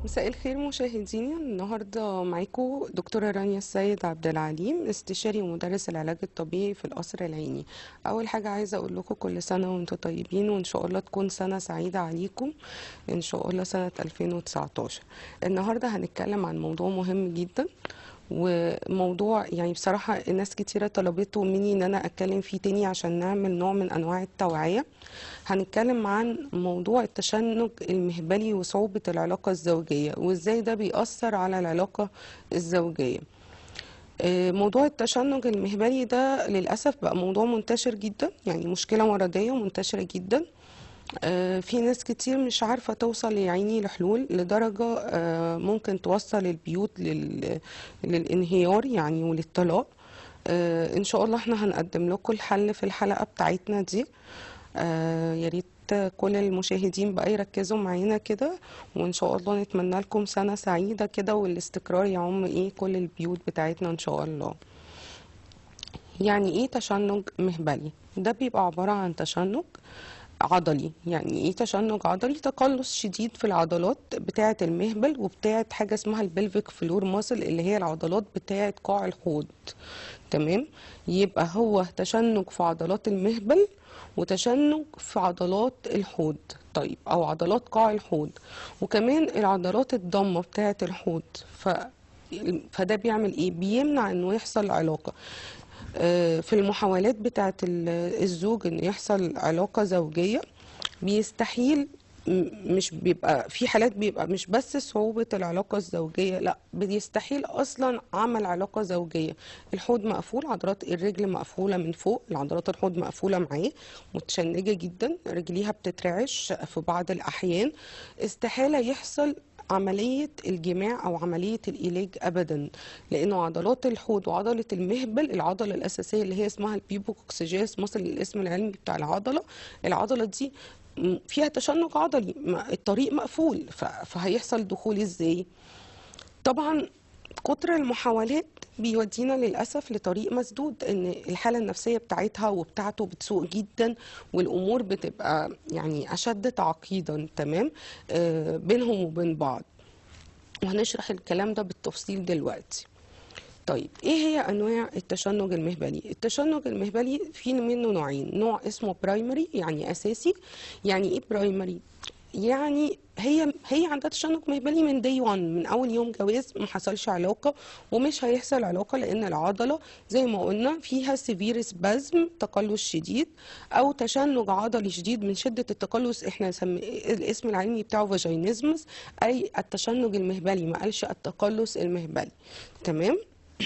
مساء الخير مشاهدينا النهارده معاكم دكتوره رانيا السيد عبد العليم استشاري ومدرس العلاج الطبيعي في القصر العيني اول حاجه عايزه اقول لكم كل سنه وانتم طيبين وان شاء الله تكون سنه سعيده عليكم ان شاء الله سنه 2019 النهارده هنتكلم عن موضوع مهم جدا وموضوع يعني بصراحة ناس كتيرة طلبته مني ان انا اتكلم فيه تاني عشان نعمل نوع من انواع التوعية هنتكلم عن موضوع التشنج المهبلي وصعوبة العلاقة الزوجية وازاي ده بيأثر على العلاقة الزوجية آه، موضوع التشنج المهبلي ده للأسف بقى موضوع منتشر جدا يعني مشكلة مرضية منتشرة جدا آه، في ناس كتير مش عارفة توصل يا عيني لحلول لدرجة آه، ممكن توصل البيوت لل- للانهيار يعني وللطلاق آه، ان شاء الله احنا هنقدم لكم الحل في الحلقة بتاعتنا دي آه، يا ريت كل المشاهدين بقى يركزوا معانا كده وان شاء الله نتمنى لكم سنة سعيدة كده والاستقرار يعم ايه كل البيوت بتاعتنا ان شاء الله يعني ايه تشنج مهبلي ده بيبقى عبارة عن تشنج عضلي يعني ايه تشنج عضلي تقلص شديد في العضلات بتاعة المهبل وبتاعة حاجة اسمها البلفيك فلور ماسل اللي هي العضلات بتاعة قاع الحوض تمام يبقى هو تشنج في عضلات المهبل وتشنج في عضلات الحوض طيب او عضلات قاع الحوض وكمان العضلات الضمة بتاعة الحوض ف فده بيعمل ايه بيمنع انه يحصل علاقة آه، في المحاولات بتاعة ال- الزوج ان يحصل علاقة زوجية بيستحيل م- مش بيبقى في حالات بيبقى مش بس صعوبة العلاقة الزوجية لا بيستحيل أصلا عمل علاقة زوجية الحوض مقفول عضلات الرجل مقفولة من فوق العضلات الحوض مقفولة معاه متشنجة جدا رجليها بتترعش في بعض الأحيان استحالة يحصل عملية الجماع أو عملية الإيلاج أبدا لأنه عضلات الحوض وعضلة المهبل العضلة الأساسية اللي هي اسمها البيبوكوكسيجيس مصل الاسم العلمي بتاع العضلة العضلة دي م- فيها تشنج عضلي ما- الطريق مقفول ف- فهيحصل دخول ازاي طبعا كتر المحاولات بيودينا للأسف لطريق مسدود إن الحالة النفسية بتاعتها وبتاعته بتسوء جدا والأمور بتبقى يعني أشد تعقيدا تمام آه بينهم وبين بعض وهنشرح الكلام ده بالتفصيل دلوقتي طيب ايه هي انواع التشنج المهبلي التشنج المهبلي في منه نوعين نوع اسمه برايمري يعني اساسي يعني ايه برايمري يعني هي هي عندها تشنج مهبلي من دي 1 من اول يوم جواز ما حصلش علاقه ومش هيحصل علاقه لان العضله زي ما قلنا فيها سيفير سبازم تقلص شديد او تشنج عضلي شديد من شده التقلص احنا سم... الاسم العلمي بتاعه فاجينيزمس اي التشنج المهبلي ما قالش التقلص المهبلي تمام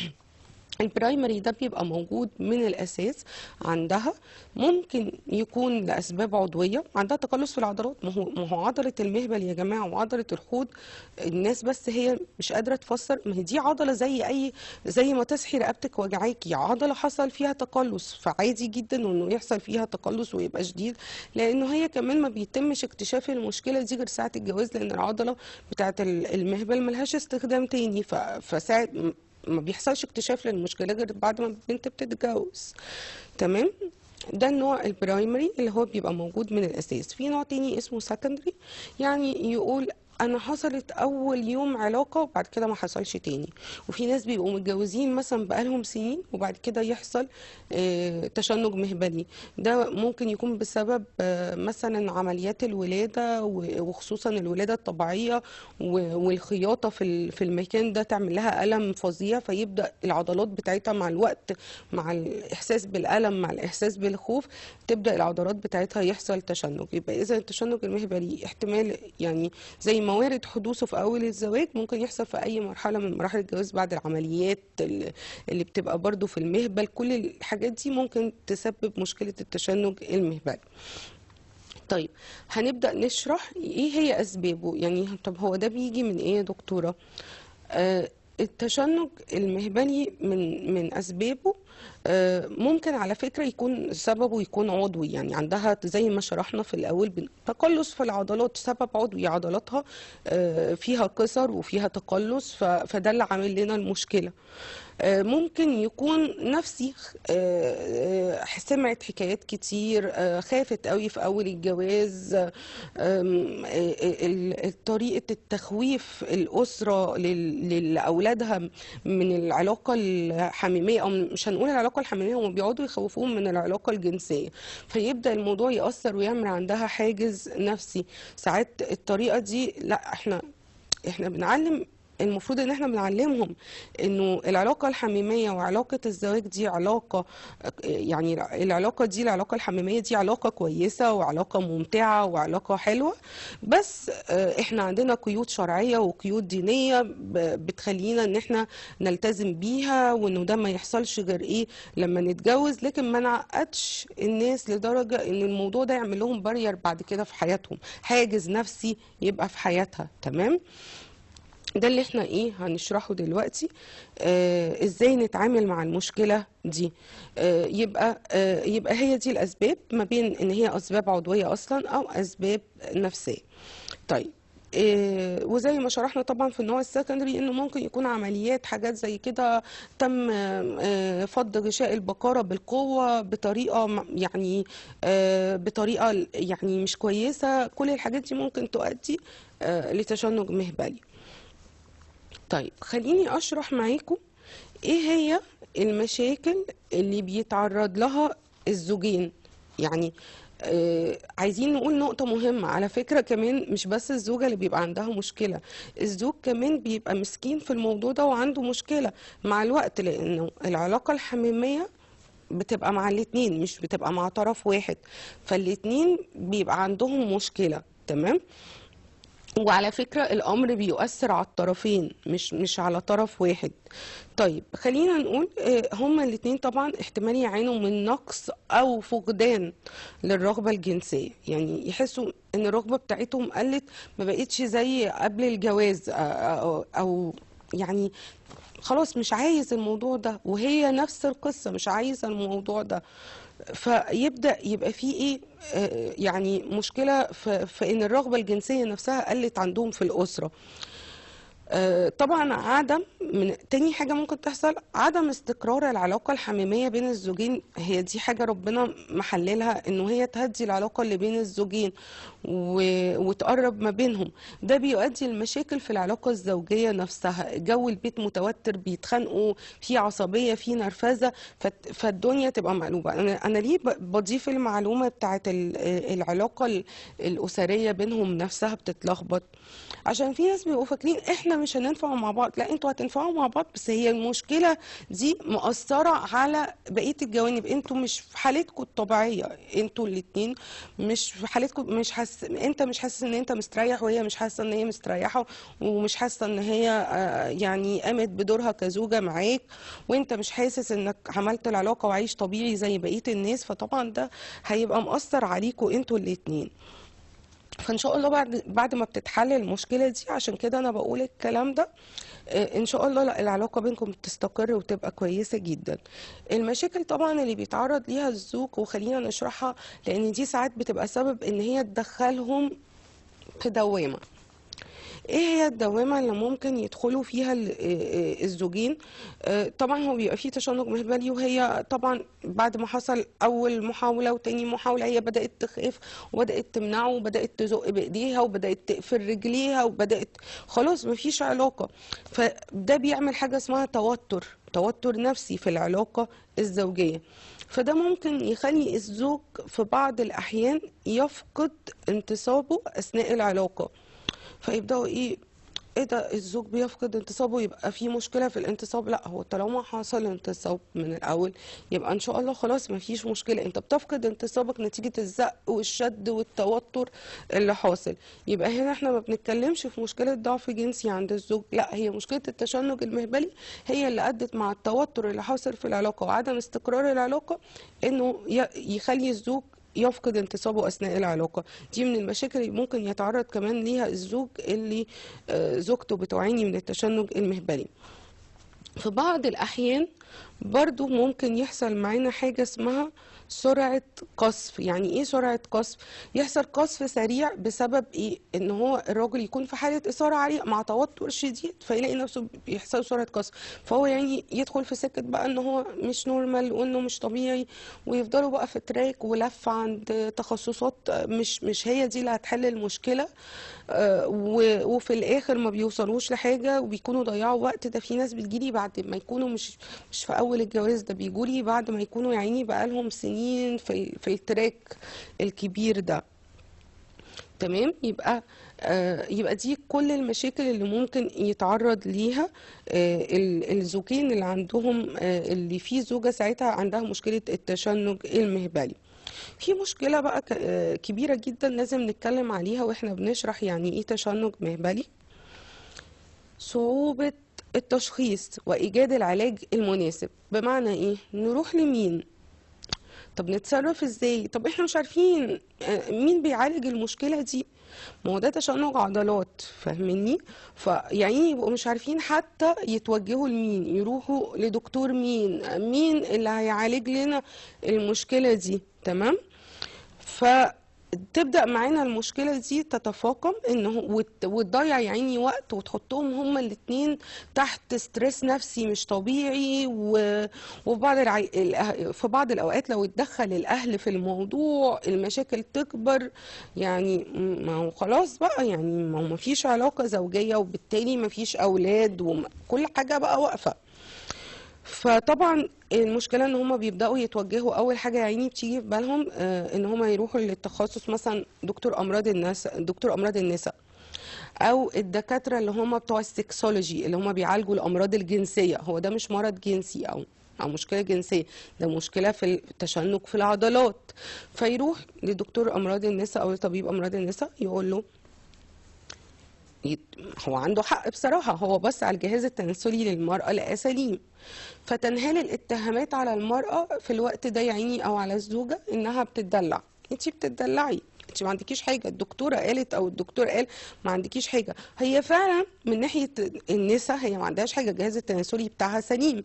البرايمري ده بيبقى موجود من الاساس عندها ممكن يكون لاسباب عضويه عندها تقلص في العضلات ما هو ما هو عضله المهبل يا جماعه وعضله الحوض الناس بس هي مش قادره تفسر ما هي دي عضله زي اي زي ما تصحي رقبتك وجعاكي عضله حصل فيها تقلص فعادي جدا انه يحصل فيها تقلص ويبقى شديد لانه هي كمان ما بيتمش اكتشاف المشكله دي غير ساعه الجواز لان العضله بتاعه المهبل ملهاش استخدام تاني ف- فساعه ما بيحصلش اكتشاف للمشكله غير بعد ما البنت بتتجوز تمام ده النوع البرايمري اللي هو بيبقى موجود من الاساس في نوع تاني اسمه سكندري يعني يقول انا حصلت اول يوم علاقه وبعد كده ما حصلش تاني وفي ناس بيبقوا متجوزين مثلا بقالهم سنين وبعد كده يحصل آه، تشنج مهبلي ده ممكن يكون بسبب آه، مثلا عمليات الولاده و- وخصوصا الولاده الطبيعيه و- والخياطه في ال- في المكان ده تعمل لها الم فظيع فيبدا العضلات بتاعتها مع الوقت مع الاحساس بالالم مع الاحساس بالخوف تبدا العضلات بتاعتها يحصل تشنج يبقى اذا التشنج المهبلي احتمال يعني زي ما وارد حدوثه في اول الزواج ممكن يحصل في اي مرحله من مراحل الجواز بعد العمليات ال- اللي بتبقى برضو في المهبل كل الحاجات دي ممكن تسبب مشكله التشنج المهبلي طيب هنبدأ نشرح ايه هي اسبابه يعني طب هو ده بيجي من ايه يا دكتورة آه التشنج المهبلي من من اسبابه آه، ممكن على فكرة يكون سببه يكون عضوي يعني عندها زي ما شرحنا في الأول بن- تقلص في العضلات سبب عضوي عضلاتها آه، فيها كسر وفيها تقلص ف- فده اللي عامل لنا المشكلة آه، ممكن يكون نفسي آه، آه، سمعت حكايات كتير آه، خافت قوي في أول الجواز آه، آم، آه، ال- ال- طريقة التخويف الأسرة لل- لأولادها من العلاقة الحميمية أو مش هنقول العلاقة الحميمية هم بيقعدوا يخوفوهم من العلاقة الجنسية فيبدأ الموضوع يأثر ويعمل عندها حاجز نفسي ساعات الطريقة دي لا احنا احنا بنعلم المفروض ان احنا بنعلمهم انه العلاقة الحميمية وعلاقة الزواج دي علاقة يعني العلاقة دي العلاقة الحميمية دي علاقة كويسة وعلاقة ممتعة وعلاقة حلوة بس آه، احنا عندنا قيود شرعية وقيود دينية ب- بتخلينا ان احنا نلتزم بيها وانه ده ما يحصلش غير ايه لما نتجوز لكن ما نعقدش الناس لدرجة ان الموضوع ده يعمل لهم بارير بعد كده في حياتهم حاجز نفسي يبقى في حياتها تمام ده اللي احنا ايه هنشرحه دلوقتي آه ازاي نتعامل مع المشكلة دي آه يبقى آه يبقى هي دي الاسباب ما بين ان هي اسباب عضوية اصلا او اسباب نفسية طيب إيه وزي ما شرحنا طبعا في النوع السكندري انه ممكن يكون عمليات حاجات زي كده تم آه، فض غشاء البقرة بالقوة بطريقة م- يعني آه، بطريقة يعني مش كويسة كل الحاجات دي ممكن تؤدي آه، لتشنج مهبلي طيب خليني اشرح معاكم ايه هي المشاكل اللي بيتعرض لها الزوجين يعني آه عايزين نقول نقطة مهمة على فكرة كمان مش بس الزوجة اللي بيبقى عندها مشكلة الزوج كمان بيبقى مسكين في الموضوع ده وعنده مشكلة مع الوقت لأنه العلاقة الحميمية بتبقى مع الاتنين مش بتبقى مع طرف واحد فالاتنين بيبقى عندهم مشكلة تمام وعلى فكرة الأمر بيؤثر على الطرفين مش مش على طرف واحد طيب خلينا نقول آه، هما الاتنين طبعا احتمال يعانوا من نقص أو فقدان للرغبة الجنسية يعني يحسوا إن الرغبة بتاعتهم قلت ما بقتش زي قبل الجواز آه، أو, أو يعني خلاص مش عايز الموضوع ده وهي نفس القصة مش عايزة الموضوع ده فيبدأ يبقى فيه ايه آه، يعني مشكلة في, في ان الرغبة الجنسية نفسها قلت عندهم في الأسرة آه، طبعا عدم من تاني حاجة ممكن تحصل عدم استقرار العلاقة الحميمية بين الزوجين هي دي حاجة ربنا محللها انه هي تهدي العلاقة اللي بين الزوجين و... وتقرب ما بينهم ده بيؤدي لمشاكل في العلاقة الزوجية نفسها جو البيت متوتر بيتخانقوا في عصبية في نرفزة فت... فالدنيا تبقى مقلوبة انا انا ليه ب- بضيف المعلومة بتاعت ال- العلاقة ال- الأسرية بينهم نفسها بتتلخبط عشان في ناس بيبقوا فاكرين احنا مش هننفع مع بعض لا انتوا هتنفعوا مع بعض بس هي المشكلة دي مؤثرة على بقية الجوانب انتوا مش في حالتكم الطبيعية انتوا الاتنين مش في حالتكم مش حاسس انت مش حاسس ان انت مستريح وهي مش حاسة ان هي مستريحة ومش حاسة ان هي آه، يعني قامت بدورها كزوجة معاك وانت مش حاسس انك عملت العلاقة وعايش طبيعي زي بقية الناس فطبعا ده هيبقى مؤثر عليكوا انتوا الاتنين فان شاء الله بعد بعد ما بتتحل المشكله دي عشان كده انا بقول الكلام ده آه، ان شاء الله لا العلاقه بينكم تستقر وتبقى كويسه جدا المشاكل طبعا اللي بيتعرض ليها الزوج وخلينا نشرحها لان دي ساعات بتبقى سبب ان هي تدخلهم في دوامه ايه هي الدوامة اللي ممكن يدخلوا فيها ال- آه، آه، الزوجين آه، طبعا هو بيبقى فيه تشنج مهبلي وهي طبعا بعد ما حصل اول محاولة وتاني محاولة هي بدأت تخاف وبدأت تمنعه وبدأت تزق بايديها وبدأت تقفل رجليها وبدأت خلاص مفيش علاقة فده بيعمل حاجة اسمها توتر توتر نفسي في العلاقة الزوجية فده ممكن يخلي الزوج في بعض الأحيان يفقد انتصابه أثناء العلاقة فيبداوا ايه ايه ده الزوج بيفقد انتصابه يبقى في مشكله في الانتصاب لا هو طالما حصل انتصاب من الاول يبقى ان شاء الله خلاص ما فيش مشكله انت بتفقد انتصابك نتيجه الزق والشد والتوتر اللي حاصل يبقى هنا احنا ما بنتكلمش في مشكله ضعف جنسي عند الزوج لا هي مشكله التشنج المهبلي هي اللي ادت مع التوتر اللي حاصل في العلاقه وعدم استقرار العلاقه انه ي- يخلي الزوج يفقد انتصابه اثناء العلاقه دي من المشاكل اللي ممكن يتعرض كمان ليها الزوج اللي آه، زوجته بتعاني من التشنج المهبلي في بعض الأحيان برضو ممكن يحصل معانا حاجة اسمها سرعة قصف يعني ايه سرعة قصف يحصل قصف سريع بسبب ايه ان هو الراجل يكون في حالة اثارة عالية مع توتر شديد فيلاقي نفسه بيحصل سرعة قصف فهو يعني يدخل في سكة بقى ان هو مش نورمال وانه مش طبيعي ويفضلوا بقى في تراك ولف عند تخصصات مش مش هي دي اللي هتحل المشكلة آه، و- وفي الاخر ما بيوصلوش لحاجة وبيكونوا ضيعوا وقت ده في ناس بتجيلي بعد ما يكونوا مش مش في اول الجواز ده بيجولي بعد ما يكونوا يعني بقالهم سنين في ال- في التراك الكبير ده تمام يبقى آه يبقى دي كل المشاكل اللي ممكن يتعرض ليها آه ال- الزوجين اللي عندهم آه اللي في زوجة ساعتها عندها مشكلة التشنج المهبلي في مشكلة بقى ك- آه كبيرة جدا لازم نتكلم عليها واحنا بنشرح يعني ايه تشنج مهبلي صعوبة التشخيص وإيجاد العلاج المناسب بمعنى ايه نروح لمين طب نتصرف ازاي طب احنا مش عارفين آه، مين بيعالج المشكلة دي ما هو ده تشنج عضلات فاهميني فيعني يبقوا مش عارفين حتى يتوجهوا لمين يروحوا لدكتور مين مين اللي هيعالج لنا المشكلة دي تمام فتبدأ معانا المشكلة دي تتفاقم انه وت- وتضيع يا عيني وقت وتحطهم هما الاتنين تحت ستريس نفسي مش طبيعي و- وفي بعض الع... الأه- في بعض الأوقات لو اتدخل الأهل في الموضوع المشاكل تكبر يعني م- ما هو خلاص بقى يعني ما هو مفيش علاقة زوجية وبالتالي مفيش أولاد وكل حاجة بقى واقفة فطبعا المشكله ان هم بيبداوا يتوجهوا اول حاجه يا عيني بتيجي في بالهم آه، ان هم يروحوا للتخصص مثلا دكتور امراض الناس دكتور امراض النساء او الدكاتره اللي هم بتوع السكسولوجي اللي هم بيعالجوا الامراض الجنسيه هو ده مش مرض جنسي او او مشكله جنسيه ده مشكله في التشنج في العضلات فيروح لدكتور امراض النساء او لطبيب امراض النساء يقول له يت- هو عنده حق بصراحة هو بص على الجهاز التناسلي للمرأة لقاه سليم فتنهال الاتهامات على المرأة في الوقت ده يا عيني أو على الزوجة إنها بتدلع انتي بتدلعي انتي ما عندكيش حاجة الدكتورة قالت أو الدكتور قال ما عندكيش حاجة هي فعلا من ناحية النساء هي ما عندهاش حاجة الجهاز التناسلي بتاعها سليم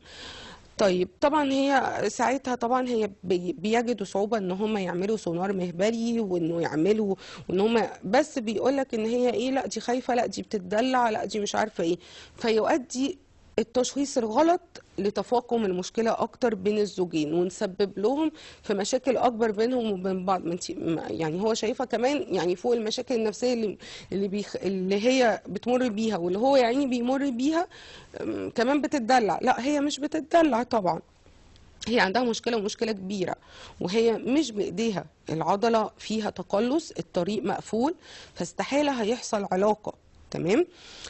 طيب طبعا هي ساعتها طبعا هي بي- بيجدوا صعوبة ان هم يعملوا سونار مهبلي وانه يعملوا وان هم بس بيقولك ان هي ايه لا دي خايفة لا دي بتدلع لا دي مش عارفة ايه فيؤدي التشخيص الغلط لتفاقم المشكلة أكتر بين الزوجين ونسبب لهم في مشاكل أكبر بينهم وبين بعض ما انتي ما- يعني هو شايفها كمان يعني فوق المشاكل النفسية اللي اللي, بيخ اللي هي بتمر بيها واللي هو يعني بيمر بيها أم، كمان بتدلع لا هي مش بتدلع طبعا هي عندها مشكلة ومشكلة كبيرة وهي مش بإيديها العضلة فيها تقلص الطريق مقفول فاستحالة هيحصل علاقة تمام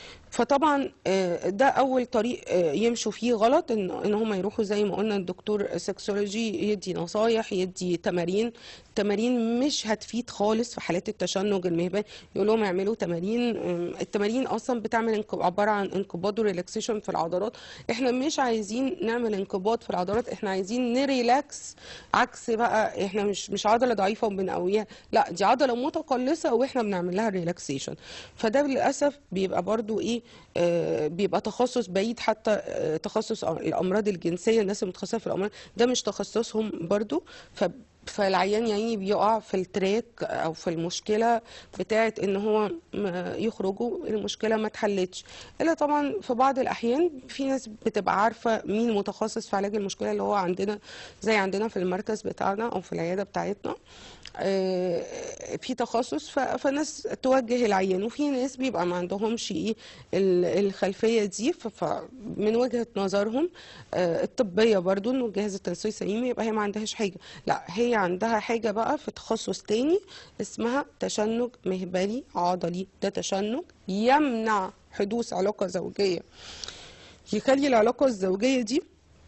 فطبعا آه، ده اول طريق آه، يمشوا فيه غلط ان ان هم يروحوا زي ما قلنا الدكتور سكسولوجي يدي نصايح يدي تمارين تمارين مش هتفيد خالص في حالات التشنج المهبلي يقول لهم اعملوا تمارين آم، التمارين اصلا بتعمل انق- عباره عن انقباض وريلاكسيشن في العضلات احنا مش عايزين نعمل انقباض في العضلات احنا عايزين نريلاكس عكس بقى احنا مش مش عضله ضعيفه وبنقويها لا دي عضله متقلصه واحنا بنعمل لها ريلاكسيشن فده للاسف بيبقى برضو ايه آه بيبقى تخصص بعيد حتى آه تخصص الامراض الجنسيه الناس المتخصصه في الامراض ده مش تخصصهم برضو ف فالعيان يعني بيقع في التراك او في المشكله بتاعت ان هو ما يخرجوا المشكله ما اتحلتش الا طبعا في بعض الاحيان في ناس بتبقى عارفه مين متخصص في علاج المشكله اللي هو عندنا زي عندنا في المركز بتاعنا او في العياده بتاعتنا آه، في تخصص ف- فناس توجه العيان وفي ناس بيبقى ما عندهمش ايه ال- الخلفيه دي ف- فمن وجهه نظرهم آه، الطبيه برضو انه الجهاز التناسلي سليم يبقى هي ما عندهاش حاجه لا هي عندها حاجه بقى في تخصص تاني اسمها تشنج مهبلي عضلي ده تشنج يمنع حدوث علاقه زوجيه يخلي العلاقه الزوجيه دي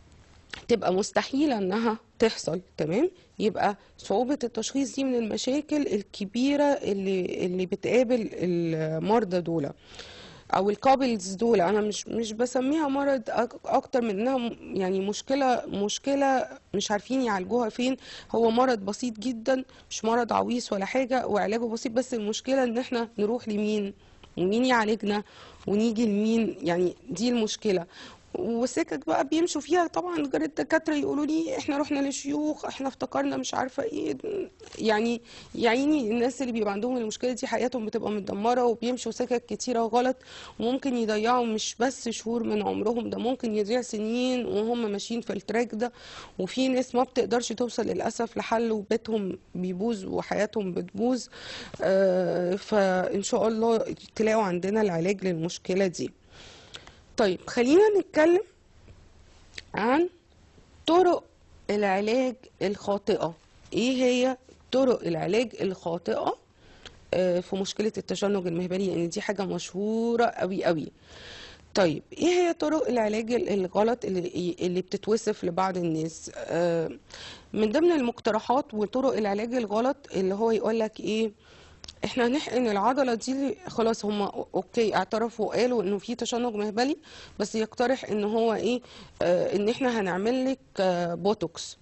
تبقى مستحيلة انها تحصل تمام يبقى صعوبة التشخيص دي من المشاكل الكبيرة اللي اللي بتقابل المرضى دول او الكابلز دول انا مش مش بسميها مرض أك- اكتر من انها م- يعني مشكلة مشكلة مش عارفين يعالجوها فين هو مرض بسيط جدا مش مرض عويص ولا حاجة وعلاجه بسيط بس المشكلة ان احنا نروح لمين ومين يعالجنا ونيجي لمين يعني دي المشكلة وسكك بقى بيمشوا فيها طبعا غير الدكاترة يقولوا لي احنا رحنا للشيوخ احنا افتكرنا مش عارفة ايه يعني يعني الناس اللي بيبقى عندهم المشكلة دي حياتهم بتبقى متدمرة وبيمشوا سكك كتيرة غلط وممكن يضيعوا مش بس شهور من عمرهم ده ممكن يضيع سنين وهم ماشيين في التراك ده وفي ناس ما بتقدرش توصل للأسف لحل وبيتهم بيبوظ وحياتهم بتبوظ آه، فإن شاء الله تلاقوا عندنا العلاج للمشكلة دي طيب خلينا نتكلم عن طرق العلاج الخاطئة ايه هي طرق العلاج الخاطئة آه، في مشكلة التشنج المهبلي لان دي حاجة مشهورة قوي قوي طيب ايه هي طرق العلاج ال- الغلط اللي اللي بتتوصف لبعض الناس آه، من ضمن المقترحات وطرق العلاج الغلط اللي هو يقول لك ايه احنا هنحقن العضله دي خلاص هم اوكي اعترفوا وقالوا انه في تشنج مهبلي بس يقترح ان هو ايه آه ان احنا هنعمل لك آه بوتوكس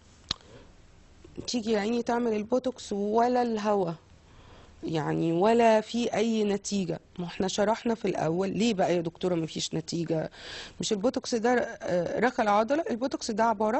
تيجي يا عيني تعمل البوتوكس ولا الهوا يعني ولا في اي نتيجه ما احنا شرحنا في الاول ليه بقى يا دكتوره ما فيش نتيجه مش البوتوكس ده آه، رخى العضله البوتوكس ده عباره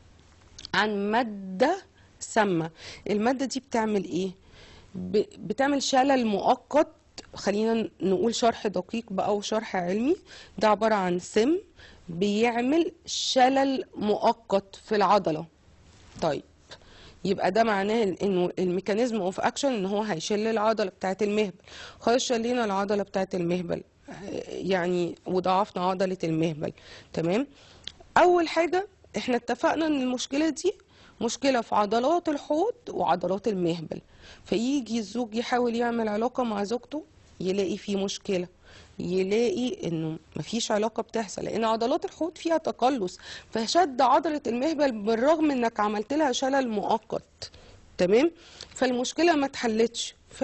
عن ماده سامه الماده دي بتعمل ايه ب- بتعمل شلل مؤقت خلينا نقول شرح دقيق بقى وشرح علمي ده عبارة عن سم بيعمل شلل مؤقت في العضلة طيب يبقى ده معناه انه الميكانيزم اوف اكشن ان هو هيشل العضله بتاعه المهبل خلاص شلينا العضله بتاعه المهبل آه، يعني وضعفنا عضله المهبل تمام اول حاجه احنا اتفقنا ان المشكله دي مشكله في عضلات الحوض وعضلات المهبل فيجي الزوج يحاول يعمل علاقه مع زوجته يلاقي في مشكله يلاقي انه مفيش علاقه بتحصل لان عضلات الحوض فيها تقلص فشد عضله المهبل بالرغم انك عملت لها شلل مؤقت تمام فالمشكله ما اتحلتش ف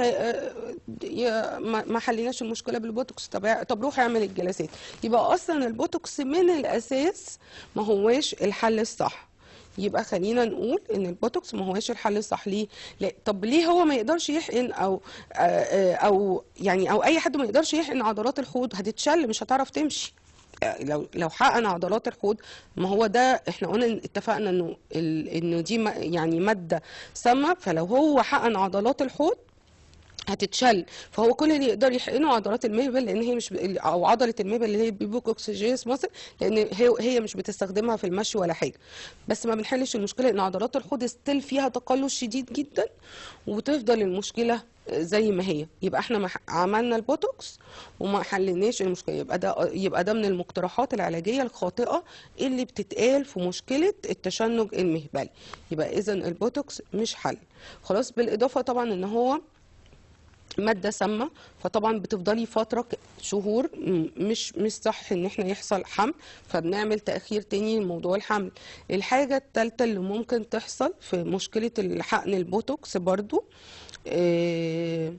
يا- ما ما حليناش المشكله بالبوتوكس طب طب روح اعمل الجلسات يبقى اصلا البوتوكس من الاساس ما هواش الحل الصح يبقى خلينا نقول ان البوتوكس ما هواش الحل الصح ليه لا طب ليه هو ما يقدرش يحقن او آه، آه، او يعني او اي حد ما يقدرش يحقن عضلات الحوض هتتشل مش هتعرف تمشي لو لو حقن عضلات الحوض ما هو ده احنا قلنا إن- اتفقنا انه ال- انه دي ما- يعني ماده سامه فلو هو حقن عضلات الحوض هتتشل فهو كل اللي يقدر يحقنه عضلات المهبل لان هي مش ب... او عضله المهبل اللي هي بيبوك اوكسجينس ماسل لان هي هي مش بتستخدمها في المشي ولا حاجه بس ما بنحلش المشكله ان عضلات الحوض ستيل فيها تقلص شديد جدا وتفضل المشكله زي ما هي يبقى احنا ما ح- عملنا البوتوكس وما حليناش المشكله يبقى ده يبقى ده من المقترحات العلاجيه الخاطئه اللي بتتقال في مشكله التشنج المهبلي يبقى اذا البوتوكس مش حل خلاص بالاضافه طبعا ان هو مادة سامة فطبعا بتفضلي فترة ك- شهور م- مش مش صح ان احنا يحصل حمل فبنعمل تأخير تاني لموضوع الحمل الحاجة التالتة اللي ممكن تحصل في مشكلة الحقن البوتوكس برضو آه،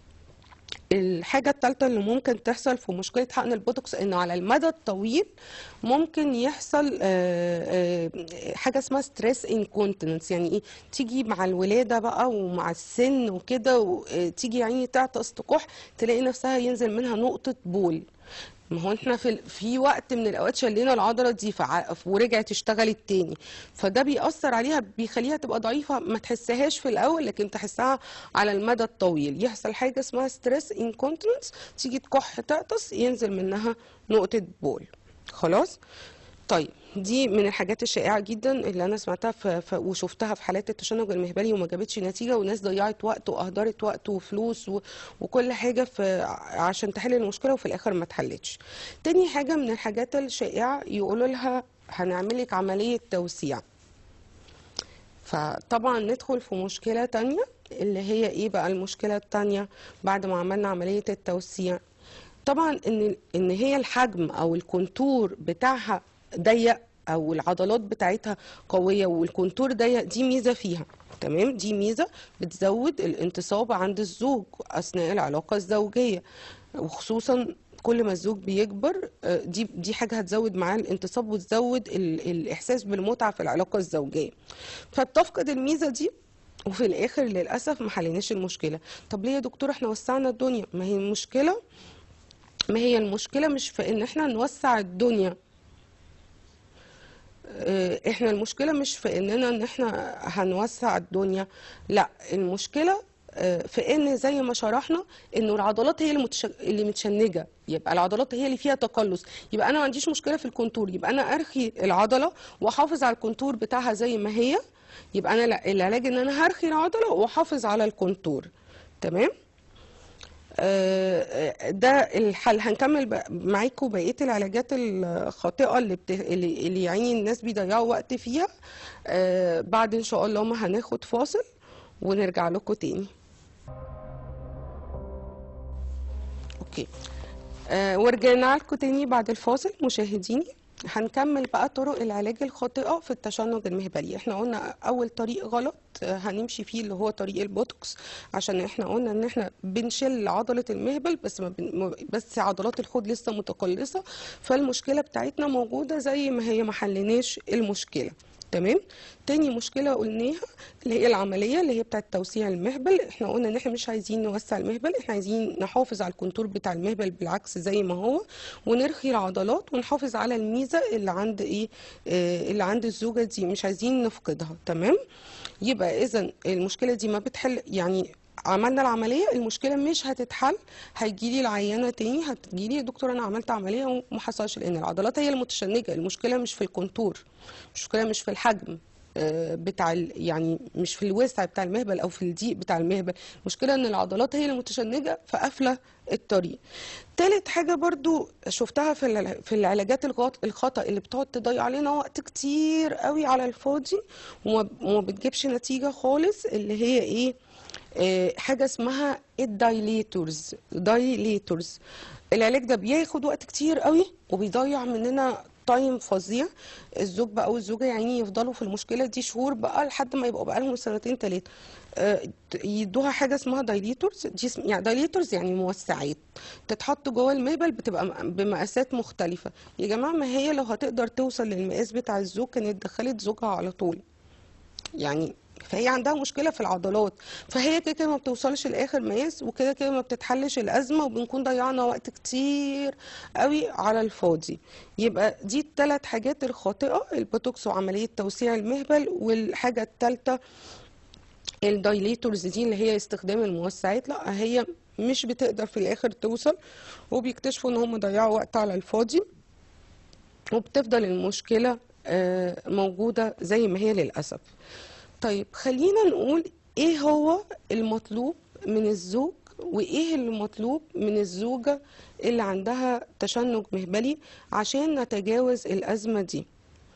الحاجة التالتة اللي ممكن تحصل في مشكلة حقن البوتوكس انه على المدى الطويل ممكن يحصل آه، آه، حاجة اسمها ستريس انكونتيننس يعني ايه تيجي مع الولادة بقى ومع السن وكده و- آه، تيجي يعني تعطس تكح تلاقي نفسها ينزل منها نقطة بول ما هو احنا في في وقت من الاوقات شلينا العضله دي فع- ورجعت اشتغلت تاني فده بيأثر عليها بيخليها تبقى ضعيفه ما تحسهاش في الاول لكن تحسها على المدى الطويل يحصل حاجه اسمها ستريس انكونتيننس تيجي تكح تعطس ينزل منها نقطه بول خلاص طيب دي من الحاجات الشائعة جدا اللي أنا سمعتها في في وشفتها في حالات التشنج المهبلي وما جابتش نتيجة وناس ضيعت وقت وأهدرت وقت وفلوس و... وكل حاجة في عشان تحل المشكلة وفي الآخر ما اتحلتش. تاني حاجة من الحاجات الشائعة يقولوا لها هنعمل لك عملية توسيع. فطبعا ندخل في مشكلة تانية اللي هي ايه بقى المشكلة التانية بعد ما عملنا عملية التوسيع طبعا ان ان هي الحجم او الكونتور بتاعها ضيق او العضلات بتاعتها قوية والكونتور ضيق دي ميزة فيها تمام دي ميزة بتزود الانتصاب عند الزوج اثناء العلاقة الزوجية وخصوصا كل ما الزوج بيكبر آه، دي دي حاجه هتزود معاه الانتصاب وتزود ال- الاحساس بالمتعه في العلاقه الزوجيه فبتفقد الميزه دي وفي الاخر للاسف ما حليناش المشكله طب ليه يا دكتور احنا وسعنا الدنيا ما هي المشكله ما هي المشكله مش في ان احنا نوسع الدنيا آه، احنا المشكلة مش في اننا ان احنا هنوسع الدنيا لا المشكلة آه، في ان زي ما شرحنا انه العضلات هي اللي, متش... اللي متشنجة يبقى العضلات هي اللي فيها تقلص يبقى انا ما عنديش مشكلة في الكونتور يبقى انا ارخي العضلة واحافظ على الكونتور بتاعها زي ما هي يبقى انا لا العلاج ان انا هرخي العضلة واحافظ على الكونتور تمام آه، ده الحل هنكمل بق- معاكم بقية العلاجات الخاطئة اللي, بت... اللي اللي يعني الناس بيضيعوا وقت فيها آه، بعد ان شاء الله ما هناخد فاصل ونرجع لكم تاني اوكي آه، ورجعنا لكم تاني بعد الفاصل مشاهديني هنكمل بقى طرق العلاج الخاطئة في التشنج المهبلي احنا قلنا اول طريق غلط آه، هنمشي فيه اللي هو طريق البوتوكس عشان احنا قلنا ان احنا بنشل عضلة المهبل بس ما بن... ما- بس عضلات الخد لسه متقلصة فالمشكلة بتاعتنا موجودة زي ما هي ما حليناش المشكلة تمام تاني مشكلة قلناها اللي هي العملية اللي هي بتاعت توسيع المهبل احنا قلنا ان احنا مش عايزين نوسع المهبل احنا عايزين نحافظ على الكونتور بتاع المهبل بالعكس زي ما هو ونرخي العضلات ونحافظ على الميزة اللي عند ايه آه اللي عند الزوجة دي مش عايزين نفقدها تمام يبقى اذا المشكلة دي ما بتحل يعني عملنا العملية المشكلة مش هتتحل هيجيلي العيانة تاني هتجيلي يا دكتور أنا عملت عملية وما حصلش لأن العضلات هي المتشنجة المشكلة مش في الكونتور المشكلة مش في الحجم آه، بتاع ال- يعني مش في الوسع بتاع المهبل او في الضيق بتاع المهبل المشكله ان العضلات هي المتشنجه فقافله الطريق تالت حاجه برضو شفتها في الع- في العلاجات الغط- الخطا اللي بتقعد تضيع علينا وقت كتير قوي على الفاضي وما وما بتجيبش نتيجه خالص اللي هي ايه آه، حاجه اسمها الدايليتورز دايليتورز العلاج ده بياخد وقت كتير قوي وبيضيع مننا تايم فظيع الزوج بقى والزوجه يعني يفضلوا في المشكله دي شهور بقى لحد ما يبقوا بقى لهم سنتين ثلاثه يدوها حاجه اسمها دايليتورز دي اسم يعني دايليتورز يعني موسعات تتحط جوه المهبل بتبقى م- بمقاسات مختلفه يا جماعه ما هي لو هتقدر توصل للمقاس بتاع الزوج كانت دخلت زوجها على طول يعني فهي عندها مشكله في العضلات فهي كده كده ما بتوصلش لاخر مقاس وكده كده ما بتتحلش الازمه وبنكون ضيعنا وقت كتير قوي على الفاضي يبقى دي الثلاث حاجات الخاطئه البوتوكس وعمليه توسيع المهبل والحاجه الثالثه الدايليتورز دي اللي هي استخدام الموسعات لا هي مش بتقدر في الاخر توصل وبيكتشفوا ان هم ضيعوا وقت على الفاضي وبتفضل المشكلة آه، موجودة زي ما هي للأسف طيب خلينا نقول ايه هو المطلوب من الزوج وايه المطلوب من الزوجة اللي عندها تشنج مهبلي عشان نتجاوز الأزمة دي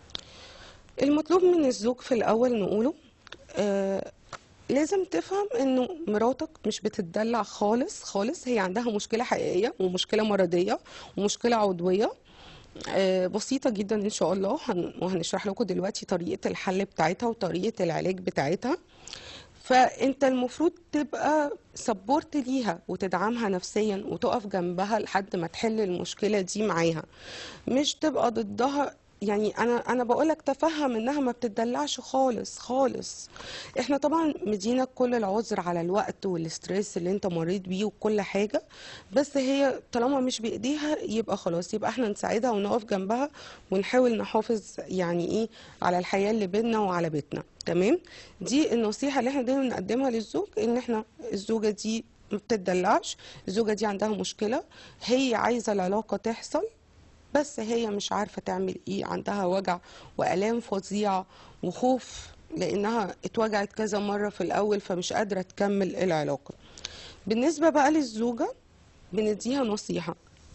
المطلوب من الزوج في الأول نقوله آه لازم تفهم انه مراتك مش بتتدلع خالص خالص هي عندها مشكلة حقيقية ومشكلة مرضية ومشكلة عضوية آه، بسيطة جدا إن شاء الله هن- وهنشرح لكم دلوقتي طريقة الحل بتاعتها وطريقة العلاج بتاعتها فأنت المفروض تبقى سبورت ليها وتدعمها نفسيا وتقف جنبها لحد ما تحل المشكلة دي معاها مش تبقى ضدها يعني انا انا بقولك تفهم انها ما بتدلعش خالص خالص احنا طبعا مدينك كل العذر على الوقت والاسترس اللي انت مريت بيه وكل حاجة بس هي طالما مش بايديها يبقى خلاص يبقى احنا نساعدها ونقف جنبها ونحاول نحافظ يعني ايه على الحياة اللي بينا وعلى بيتنا تمام دي النصيحة اللي احنا دايما نقدمها للزوج ان احنا الزوجة دي ما بتدلعش الزوجة دي عندها مشكلة هي عايزة العلاقة تحصل بس هي مش عارفة تعمل ايه عندها وجع وآلام فظيعة وخوف لأنها اتوجعت كذا مرة في الأول فمش قادرة تكمل العلاقة بالنسبة بقى للزوجة بنديها نصيحة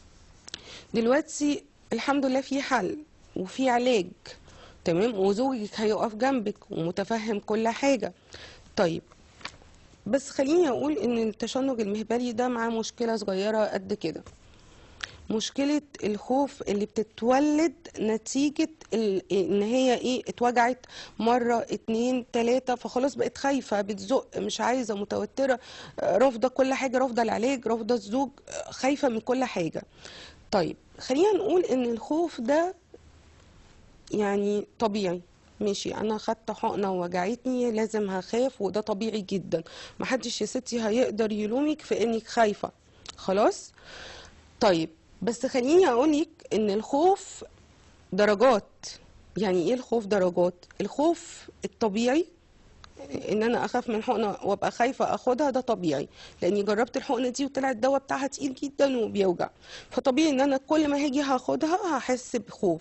دلوقتي الحمد لله في حل وفي علاج تمام وزوجك هيقف جنبك ومتفهم كل حاجة طيب بس خليني أقول إن التشنج المهبلي ده معاه مشكلة صغيرة قد كده مشكلة الخوف اللي بتتولد نتيجة ال- ان هي ايه اتوجعت مرة اتنين تلاتة فخلاص بقت خايفة بتزق مش عايزة متوترة آه، رافضة كل حاجة رافضة العلاج رافضة الزوج آه، خايفة من كل حاجة طيب خلينا نقول ان الخوف ده يعني طبيعي ماشي انا خدت حقنه ووجعتني لازم هخاف وده طبيعي جدا محدش يا ستي هيقدر يلومك في انك خايفه خلاص طيب بس خليني اقولك ان الخوف درجات يعني ايه الخوف درجات الخوف الطبيعي ان انا اخاف من حقنه وابقى خايفه اخدها ده طبيعي لاني جربت الحقنه دي وطلع الدواء بتاعها تقيل جدا وبيوجع فطبيعي ان انا كل ما هاجي هاخدها هحس بخوف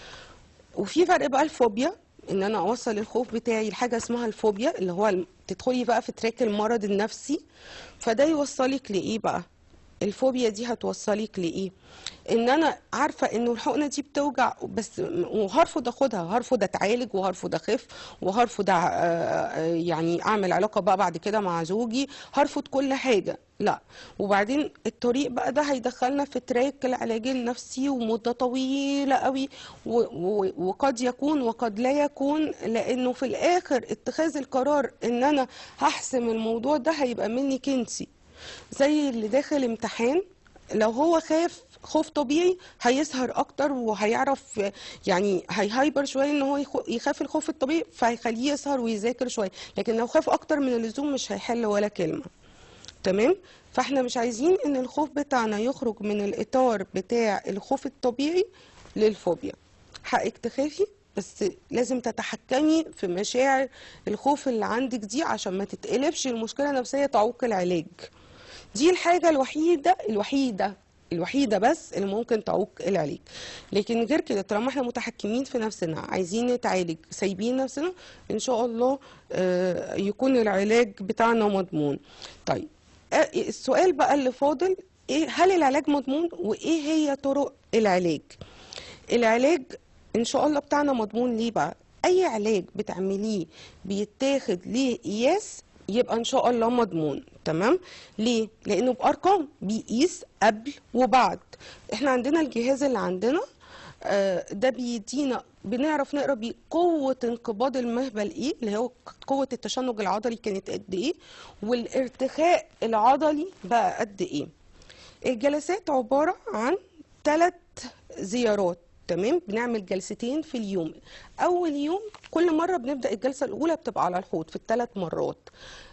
وفي فرق بقى الفوبيا ان انا اوصل الخوف بتاعي لحاجه اسمها الفوبيا اللي هو الم- تدخلي بقى في تراك المرض النفسي فده يوصلك لايه بقى الفوبيا دي هتوصلك لايه ان انا عارفه انه الحقنه دي بتوجع بس وهرفض اخدها هرفض اتعالج وهرفض اخف وهرفض أع- آه، يعني اعمل علاقه بقى بعد كده مع زوجي هرفض كل حاجه لا وبعدين الطريق بقى ده هيدخلنا في تراك العلاج النفسي ومده طويله قوي و- و- وقد يكون وقد لا يكون لانه في الاخر اتخاذ القرار ان انا هحسم الموضوع ده هيبقى منك انتي زي اللي داخل امتحان لو هو خاف خوف طبيعي هيسهر اكتر وهيعرف يعني هيهايبر شويه ان هو يخو- يخاف الخوف الطبيعي فهيخليه يسهر ويذاكر شويه لكن لو خاف اكتر من اللزوم مش هيحل ولا كلمه تمام فاحنا مش عايزين ان الخوف بتاعنا يخرج من الاطار بتاع الخوف الطبيعي للفوبيا حقك تخافي بس لازم تتحكمي في مشاعر الخوف اللي عندك دي عشان ما تتقلبش المشكله نفسيه تعوق العلاج دي الحاجة الوحيدة الوحيدة الوحيدة بس اللي ممكن تعوق العلاج لكن غير كده طالما احنا متحكمين في نفسنا عايزين نتعالج سايبين نفسنا ان شاء الله آه، يكون العلاج بتاعنا مضمون طيب آه، السؤال بقى اللي فاضل ايه هل العلاج مضمون وايه هي طرق العلاج العلاج ان شاء الله بتاعنا مضمون ليه بقى اي علاج بتعمليه بيتاخد ليه قياس يبقى ان شاء الله مضمون تمام ليه لانه بارقام بيقيس قبل وبعد احنا عندنا الجهاز اللي عندنا آه، ده بيدينا بنعرف نقرا بيه قوه انقباض المهبل ايه اللي هو قوه التشنج العضلي كانت قد ايه والارتخاء العضلي بقى قد ايه الجلسات عبارة عن ثلاث زيارات تمام بنعمل جلستين في اليوم اول يوم كل مره بنبدا الجلسه الاولى بتبقى على الحوض في الثلاث مرات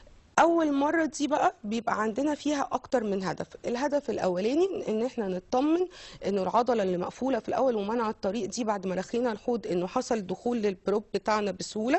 اول مره دي بقى بيبقى عندنا فيها اكتر من هدف الهدف الاولاني ان احنا نطمن ان العضله اللي مقفوله في الاول ومنع الطريق دي بعد ما رخينا الحوض انه حصل دخول للبروب بتاعنا بسهوله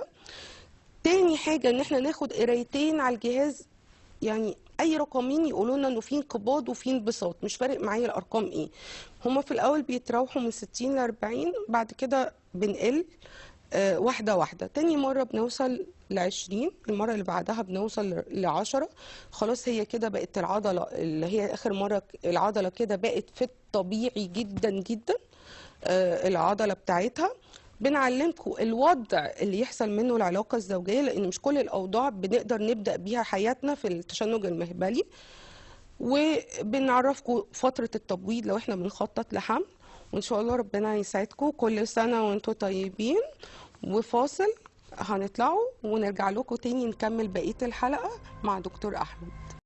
تاني حاجه ان احنا ناخد قرايتين على الجهاز يعني اي رقمين يقولوا لنا انه في انقباض وفي انبساط مش فارق معايا الارقام ايه هما في الاول بيتراوحوا من 60 ل 40 بعد كده بنقل آه، واحده واحده تاني مره بنوصل ل 20 المره اللي بعدها بنوصل ل 10 خلاص هي كده بقت العضله اللي هي اخر مره ك- العضله كده بقت في الطبيعي جدا جدا آه، العضله بتاعتها بنعلمكم الوضع اللي يحصل منه العلاقه الزوجيه لان مش كل الاوضاع بنقدر نبدا بيها حياتنا في التشنج المهبلي وبنعرفكم فتره التبويض لو احنا بنخطط لحمل وان شاء الله ربنا يسعدكم كل سنه وانتم طيبين وفاصل هنطلعوا ونرجع لكم تاني نكمل بقيه الحلقه مع دكتور احمد